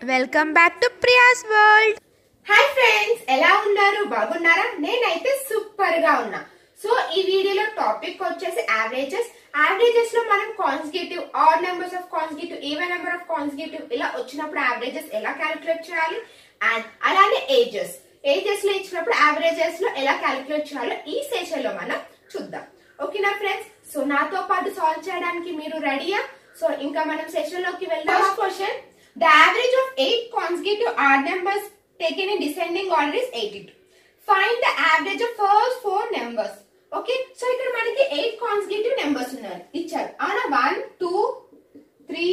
Welcome back to Priya's world hi friends ఎలా ఉన్నారు బాగున్నారా నేనైతే సూపర్ గా ఉన్నా సో ఈ వీడియోలో టాపిక్ వచ్చేసి యావరేజెస్ యావరేజెస్ లో మనం consecutive or numbers of consecutive even number of consecutive ఇలా వచ్చినప్పుడు యావరేజెస్ ఎలా క్యాలిక్యులేట్ చేయాలి అండ్ అలానే ఏజెస్ ఏజెస్ లో ఇచ్చినప్పుడు యావరేజెస్ లో ఎలా క్యాలిక్యులేట్ చేయాలో ఈ సెషన్ లో మనం చూద్దాం ఓకేనా ఫ్రెండ్స్ సో నాతో పాటు సాల్వ్ చేయడానికి మీరు రెడీయా సో ఇంకా మనం సెషన్ లోకి వెళ్దాం first question the average of eight consecutive odd numbers taken in descending order is 82. Find the average of first four numbers. Okay so ఇక్కడ మనకి ఎయిట్ కాన్సిక్యూటివ్ నెంబర్స్ ఉన్నారు ఇచ్చారు అవునా one two three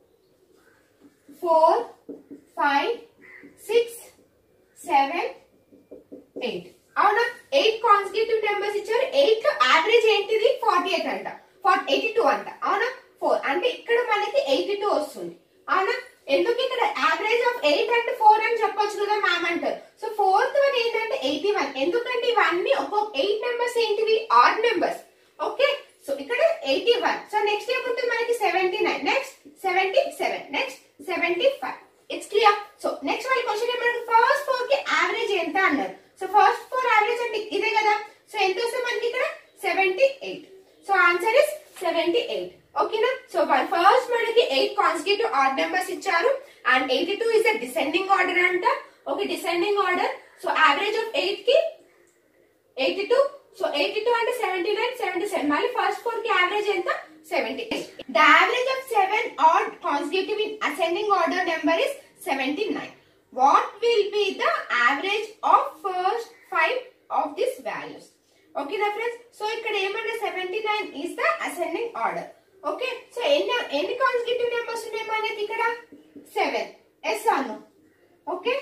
four five six seven eight అవునా eight consecutive numbers ఇచ్చారు eight లో average ఏంటిది forty eight అంట ఫార్టీ ఎయిటీ టూ అంట అవునా ఫోర్ అంటే ఇక్కడ మనకి ఎయిటీ టూ వస్తుంది అవునా ఎందుకు ఇక్కడ యావరేజ్ ఆఫ్ ఎయిట్ అంటే ఫోర్ అని చెప్పొచ్చు కదా మ్యామ్ అంటారు సో ఫోర్త్ వన్ ఏంటంటే ఎయిటీ వన్ ఎందుకంటే ఇవన్నీ ఒక్కొక్క ఎయిట్ నెంబర్స్ ఏంటివి ఆడ్ నెంబర్స్ ఓకే సో ఇక్కడ ఎయిటీ వన్ సో నెక్స్ట్ ఏముంటుంది మనకి seventy nine next seventy seven next seventy five it's clear so next వాళ్ళ క్వశ్చన్ మనకి ఫస్ట్ ఫోర్ కి యావరేజ్ ఎంత అన్నారు సో ఫస్ట్ ఫోర్ యావరేజ్ అంటే ఇదే కదా సో ఎంత వస్తుంది మనకి ఇక్కడ seventy eight so answer is seventy eight ఓకేనా సో ఫస్ట్ మనకి ఎయిట్ కాన్సిక్యూటివ్ ఆడ్ నెంబర్స్ ఇచ్చారు and eighty two is the descending order అంట okay descending order so average of eight కి eighty two so eighty two అంటే seventy nine seventy seven మళ్ళీ first four కి average ఎంత seventy the average of seven odd consecutive in ascending order number is seventy nine what will be the average of first five of this values ఓకేనా friends so ఇక్కడ ఏమంటే seventy nine is the ascending order okay so ఎన్ని ఎన్ని consecutive numbers ఉన్నాయి మనకి ఇక్కడ seven ఎస్ అను okay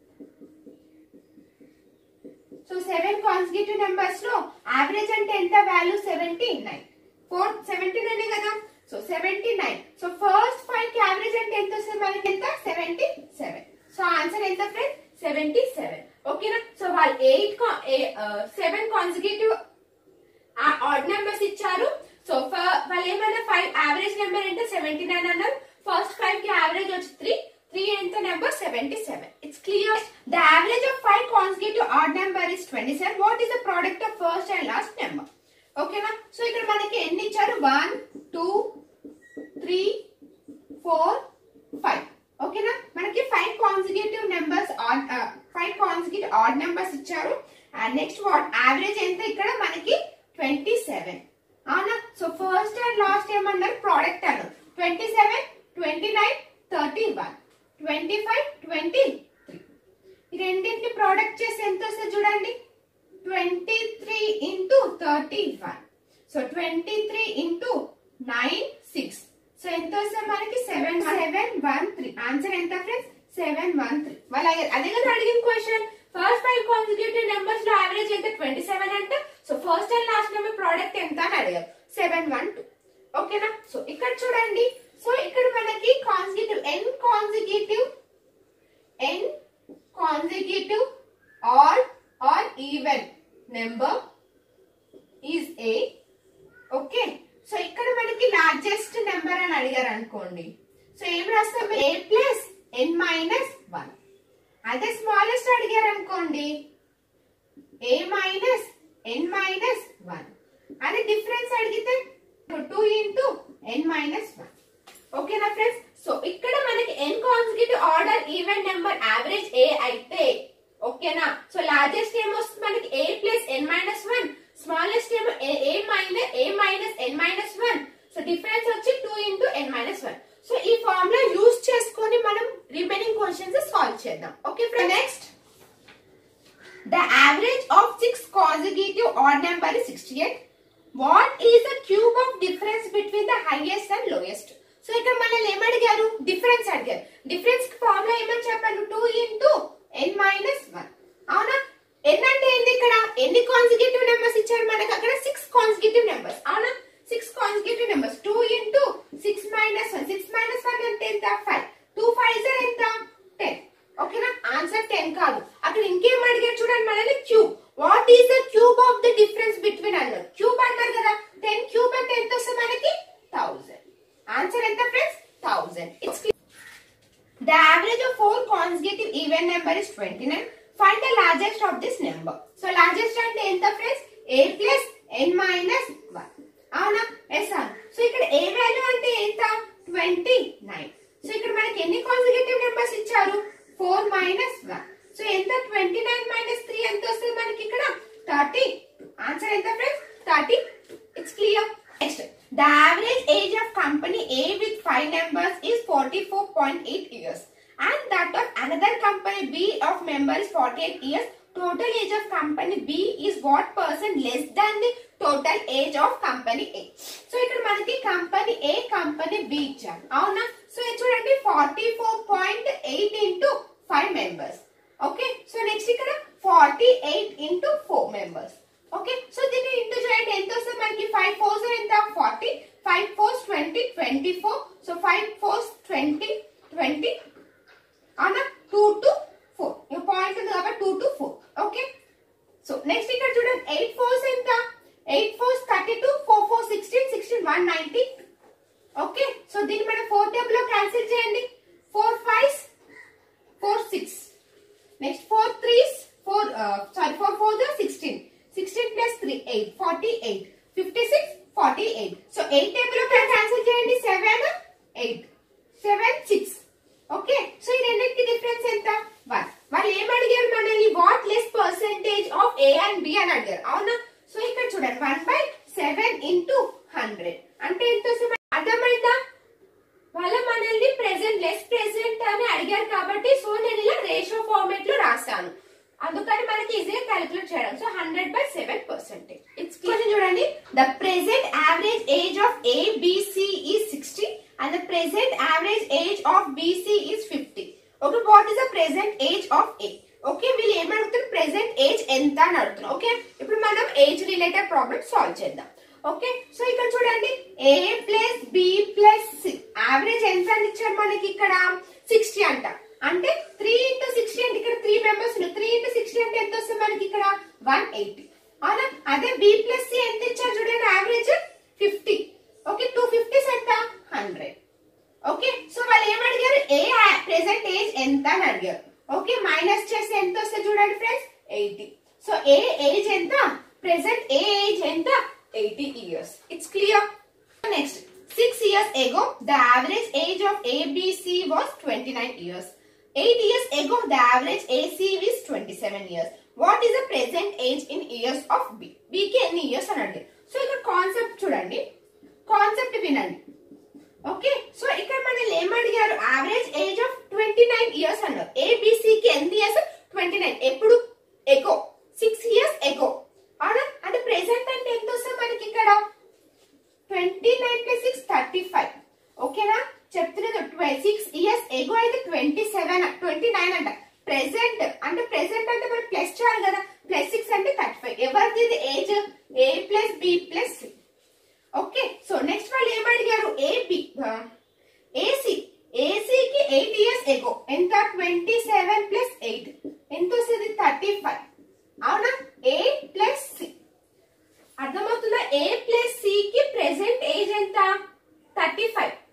so seven consecutive numbers లో యావరేజ్ అంటే ఎంత value seventy nine four seventy nine కదా so seventy nine so first five కి యావరేజ్ అంటే ఎంత వస్తుంది మనకి ఎంత సెవెంటీ సెవెన్ సో ఆన్సర్ ఎంత ఫ్రెండ్ సెవెంటీ సెవెన్ ఓకేనా సో వాళ్ళు eight seven consecutive odd numbers ఇచ్చారు సో వాళ్ళు ఏమన్నా ఫైవ్ యావరేజ్ నెంబర్ అంటే సెవెంటీ నైన్ అన్నారు ఫస్ట్ ఫైవ్ కి యావరేజ్ వచ్చి త్రీ త్రీ ఎంత number seventy seven it's clear the average of five consecutive odd number is twenty seven what is the product of first and last number ఓకేనా so ఇక్కడ మనకి ఎన్ని ఇచ్చారు one two three four five ఓకేనా మనకి five consecutive numbers odd five consecutive odd numbers ఇచ్చారు and next what average ఎంత ఇక్కడ మనకి ట్వంటీ సెవెన్ అవునా సో ఫస్ట్ అండ్ లాస్ట్ ఏమన్నారు ప్రోడక్ట్ అన్నారు twenty seven twenty nine thirty one twenty five twenty three ఈ రెండింటిని ప్రోడక్ట్ చేసి ఎంత వస్తుంది చూడండి twenty three into thirty one so twenty three into nine six so ఎంత వస్తుంది మనకి seven seven one three answer ఎంత ఫ్రెండ్స్ సెవెన్ వన్ త్రీ వాళ్ళ అదే కదా అడిగిన question first five consecutive numbers లో యావరేజ్ ఎంత ట్వంటీ సెవెన్ అంటే so first and last number product ఎంత అని అడిగారు సెవెన్ వన్ టూ ఓకేనా సో ఇక్కడ చూడండి సో ఇక్కడ మనకి consecutive n consecutive n consecutive or or even number is a okay so ఇక్కడ మనకి లార్జెస్ట్ నెంబర్ అని అడిగారు అనుకోండి సో ఏం రాస్తాం a plus n minus one అదే స్మాలెస్ట్ అడిగారు అనుకోండి a minus n minus one అదే డిఫరెన్స్ అడిగితే two into n minus one ఓకేనా ఫ్రెండ్స్ సో ఇక్కడ మనకి n consecutive order even number average a అయితే ఓకేనా సో లార్జెస్ట్ ఏమో వస్తుంది మనకి a plus n minus one smallest ఏమో a minus a minus n minus one so difference వచ్చి two into n minus one so ఈ ఫార్ములా యూజ్ చేసుకొని మనం రిమైనింగ్ క్వశ్చన్స్ సాల్వ్ చేద్దాం okay friend next the average of six consecutive odd number is sixty eight what is the cube of difference between the highest and lowest so ఇక్కడ మనల్ని ఏమడిగారు difference అడిగారు difference formula ఏమని చెప్పాను two into n minus one అవునా n అంటే ఏంది ఇక్కడ ఎన్ని కాన్సిక్యూటివ్ నెంబర్స్ ఇచ్చారు మనకు అక్కడ సిక్స్ కాన్సిక్యూటివ్ నెంబర్స్ అవునా six consecutive numbers two into six minus one six minus one అంటే ఎంత ఫైవ్ టూ ఫైవ్ సార్ ఎంత టెన్ ఓకేనా ఆన్సర్ టెన్ కాదు అక్కడ ఇంకేం అడిగారు చూడండి మనల్ని cube what is the cube of the difference between అన్నారు క్యూబ్ అన్నారు కదా టెన్ క్యూబ్ అంటే ఎంత వస్తుంది మనకి థౌసండ్ ఆన్సర్ ఎంత friends thousand The average of four consecutive even number is 29. Find the largest of this number. So largest అంటే ఎంత friends a plus n minus 1. అవునా ఎస్ అవును సో ఇక్కడ ఏ వాల్యూ అంటే ఎంత ట్వంటీ నైన్ సో ఇక్కడ మనకి ఎన్ని కాన్సిక్యూటివ్ నెంబర్స్ ఇచ్చారు ఫోర్ మైనస్ వన్ సో ఎంత ట్వంటీ నైన్ మైనస్ త్రీ ఎంత వస్తుంది మనకి ఇక్కడ థర్టీ ఆన్సర్ ఎంత friends thirty it's clear next the average age of company A with five numbers is forty four point eight years and that of another company B of member is 48 years. Total age of company B is what percent less than the total age of company A. So ఇక్కడ మనకి company ఏ company B ఇచ్చారు అవునా so ఇది చూడండి forty four point eight into five members okay so next ఇక్కడ forty eight into four members okay so దీన్ని into చేయండి ఎంత వస్తుంది మనకి ఫైవ్ ఫోర్స్ ఎంత forty five fours twenty twenty four so five fours twenty twenty అవునా two to four point ఉంది కాబట్టి two to four okay so next ఇక్కడ చూడండి ఎయిట్ ఫోర్స్ ఎంత eight fours thirty two four four sixteen sixteen one ninety okay so దీన్ని మనం four table లో cancel చేయండి four five four six next four threes four sorry four four the sixteen sixteen plus three eight forty eight fifty six forty eight so eight table లో cancel చేయండి seven eight seven six okay so ఈ రెండింటికి difference ఎంత one వాళ్ళు ఏం అడిగారు మనల్ని what less percentage of A and B అని అడిగారు అవునా సో ఇక్కడ చూడండి one by seven into hundred అంటే ఎంత వస్తుంది అర్థమైందా వాళ్ళ మనల్ని ప్రెసెంట్ లెస్ ప్రెసెంట్ అని అడిగారు కాబట్టి సో నేను ఇలా రేషియో ఫార్మేట్ లో రాస్తాను అందుకని మనకి ఈజీగా క్యాలిక్యులేట్ చేయడం so hundred by seven percentage it's question చూడండి the present average age of A B C is sixty and the present average age of B C is fifty okay what is the present age of A okay వీళ్ళు ఏమడుగుతారు present age ఎంత అని అడుగుతున్నారు okay ఇప్పుడు మనం age related problem solve చేద్దాం okay so ఇక్కడ చూడండి A plus B plus C average ఎంత అని ఇచ్చారు మనకి ఇక్కడ సిక్స్టీ అంట అంటే త్రీ ఇంటూ సిక్స్టీ అంటే ఇక్కడ three members three into sixty అంటే ఎంత వస్తుంది మనకి ఇక్కడ వన్ ఎయిటీ అవునా అదే బి ప్లస్ సి ఎంత ఇచ్చారు చూడండి average fifty okay two fifties ఎంత హండ్రెడ్ ఓకే సో వాళ్ళు ఏం అడిగారు ఏ ప్రెసెంట్ ఏజ్ ఎంత అని అడిగారు ఓకే మైనస్ చేస్తే ఎంత వస్తుంది చూడండి friends eighty so A age ఎంత ప్రెసెంట్ ఏ ఏజ్ ఎంత eighty years it's clear next six years ago the average age of ABC was twenty nine years eight years ago the average AC is twenty seven years what is the present age in years of B బికి ఎన్ని years అని అడిగారు so ఇక్కడ concept చూడండి concept వినండి okay so ఇక్కడ మనల్ని ఏం అడిగారు average age of twenty nine years అన్నారు ఏబిసికి ఎన్ని ఇయర్స్ ట్వంటీ నైన్ ఎప్పుడు ఎగో సిక్స్ ఇయర్స్ ఎగో అవునా అంటే ప్రెసెంట్ అంటే ఎంత వస్తుంది మనకి ఇక్కడ twenty nine plus six thirty five ఓకేనా చెప్తున్నది సిక్స్ ఇయర్స్ ఎగో అయితే ట్వంటీ సెవెన్ ట్వంటీ నైన్ అంట ప్రెసెంట్ అంటే ప్రెసెంట్ అంటే మనం ప్లస్ చేయాలి కదా ప్లస్ సిక్స్ అంటే థర్టీ ఫైవ్ ఎవరిది ఇది age A plus B plus C okay so next వాళ్ళు ఏం అడిగారు ఏబి ఏసీ ఏసీకి ఎయిట్ ఇయర్స్ ఎగో ఎంత ట్వంటీ సెవెన్ ప్లస్ ఎయిట్ ఎంత వస్తుంది థర్టీ ఫైవ్ అవునా ఏ ప్లస్ సి అర్థమవుతుందా ఏ ప్లస్ సి కి ప్రెసెంట్ ఏజ్ ఎంత థర్టీ ఫైవ్